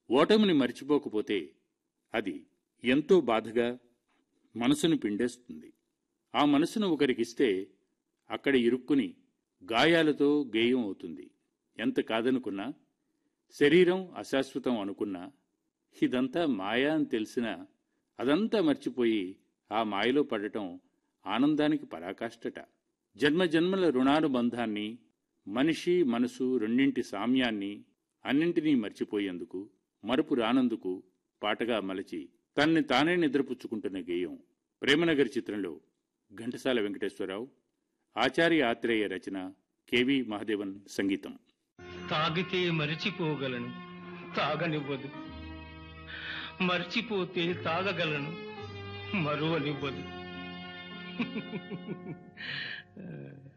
ఓటమిని మర్చిపోకపోతే అది ఎంతో బాధగా మనసును పిండేస్తుంది ఆ మనసును ఒకరికిస్తే అక్కడ ఇరుక్కుని గాయాలతో గేయం అవుతుంది ఎంత కాదనుకున్నా శరీరం అశాశ్వతం అనుకున్నా ఇదంతా మాయా అని తెలిసినా అదంతా మర్చిపోయి ఆ మాయలో పడటం ఆనందానికి పరాకాష్ఠట జన్మ జన్మల రుణానుబంధాన్ని మనిషి మనసు రెండింటి సామ్యాన్ని అన్నింటినీ మర్చిపోయేందుకు మరుపు రానందుకు పాటగా మలచి తన్ని తానే నిద్రపుచ్చుకుంటున్న గేయం ప్రేమనగర్ చిత్రంలో ఘంటసాల వెంకటేశ్వరరావు ఆచార్య ఆత్రేయ రచన కెవి మహదేవన్ సంగీతం తాగితే మరిచిపోగలను తాగనివ్వదు మర్చిపోతే తాగగలను మరువనివ్వదు